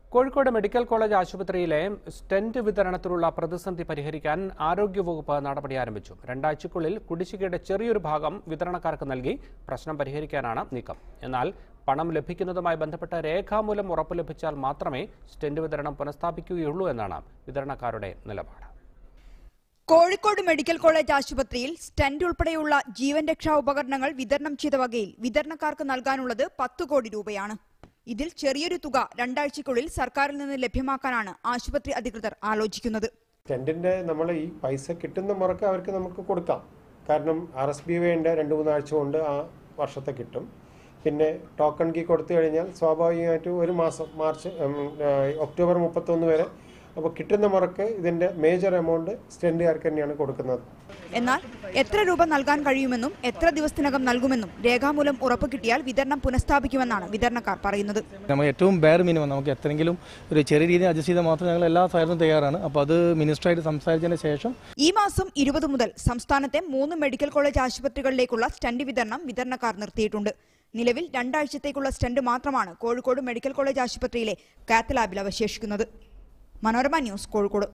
Kozhikode medical college ആശുപത്രിയിലെ stent വിതരണത്തിലുള്ള പ്രതിസന്ധി പരിഹരിക്കാൻ ആരോഗ്യവകുപ്പ് നടപടി ആരംഭിച്ചു രണ്ടാഴ്ചയ്ക്കുള്ളിൽ കുടിശ്ശികയുടെ ചെറിയൊരു ഭാഗം വിതരണക്കാർക്ക് നൽകി പ്രശ്നം പരിഹരിക്കാനാണ് നീക്കം എന്നാൽ പണം ലഭിക്കുന്നതുമായി ബന്ധപ്പെട്ട രേഖാമൂലം ഉറപ്പ് ലഭിച്ചാൽ മാത്രമേ സ്റ്റെന്റ് വിതരണം പുനഃസ്ഥാപിക്കുകയുള്ളൂ എന്നാണ് വിതരണക്കാരുടെ നിലപാട് കോഴിക്കോട് മെഡിക്കൽ കോളേജ് ആശുപത്രിയിൽ സ്റ്റെന്റ് ഉൾപ്പെടെയുള്ള ജീവൻ രക്ഷാ ഉപകരണങ്ങൾ വിതരണം ചെയ്ത വകയിൽ വിതരണക്കാർക്ക് നൽകാനുള്ളത് പത്ത് കോടി രൂപയാണ് ഇതിൽ ചെറിയൊരു തുക രണ്ടാഴ്ചയ്ക്കുള്ളിൽ സർക്കാരിൽ നിന്ന് ലഭ്യമാക്കാനാണ് ആശുപത്രി അധികൃതർ ആലോചിക്കുന്നത് ടെൻറ്റിൻ്റെ നമ്മൾ ഈ പൈസ കിട്ടുന്ന മുറക്ക് അവർക്ക് നമുക്ക് കൊടുക്കാം കാരണം ആർ എസ് ബി വേണ്ട രണ്ട് മൂന്നാഴ്ച കൊണ്ട് ആ വർഷത്തെ കിട്ടും പിന്നെ ടോക്കൺ കീ കൊടുത്തു കഴിഞ്ഞാൽ സ്വാഭാവികമായിട്ടും ഒരു മാസം മാർച്ച് ഉം, ആ, ഒക്ടോബർ മുപ്പത്തൊന്ന് വരെ അപ്പോൾ കിട്ടുന്ന മുറക്ക് ഇതിൻ്റെ മേജർ എമൗണ്ട് സ്റ്റെൻറ്റുകാർക്ക് തന്നെയാണ് കൊടുക്കുന്നത് എന്നാൽ എത്ര രൂപ നൽകാൻ കഴിയുമെന്നും എത്ര ദിവസത്തിനകം നൽകുമെന്നും രേഖാമൂലം ഉറപ്പ് കിട്ടിയാൽ വിതരണം പുനഃസ്ഥാപിക്കുമെന്നാണ് വിതരണക്കാർ പറയുന്നത് നമ്മൾ ഏറ്റവും ബെയർ മിനിമം നമുക്ക് എത്രയെങ്കിലും ഒരു ചെറിയ രീതിയിൽ അഡ്ജസ്റ്റ് ചെയ്താൽ മാത്രം ഞങ്ങൾ എല്ലാ സാധനവും തയ്യാറാണ് അപ്പോൾ അത് മിനിസ്റ്ററായിട്ട് സംസാരിച്ചതിന് ശേഷം ഈ മാസം ഇരുപത് മുതൽ സംസ്ഥാനത്തെ മൂന്ന് മെഡിക്കൽ കോളേജ് ആശുപത്രികളിലേക്കുള്ള സ്റ്റെന്റ് വിതരണം വിതരണക്കാർ നിർത്തിയിട്ടുണ്ട് നിലവിൽ രണ്ടാഴ്ചത്തേക്കുള്ള സ്റ്റെന്റ് മാത്രമാണ് കോഴിക്കോട് മെഡിക്കൽ കോളേജ് ആശുപത്രിയിലെ കാത്ത് ലാബിൽ അവശേഷിക്കുന്നത് മനോരമ ന്യൂസ് കോഴിക്കോട്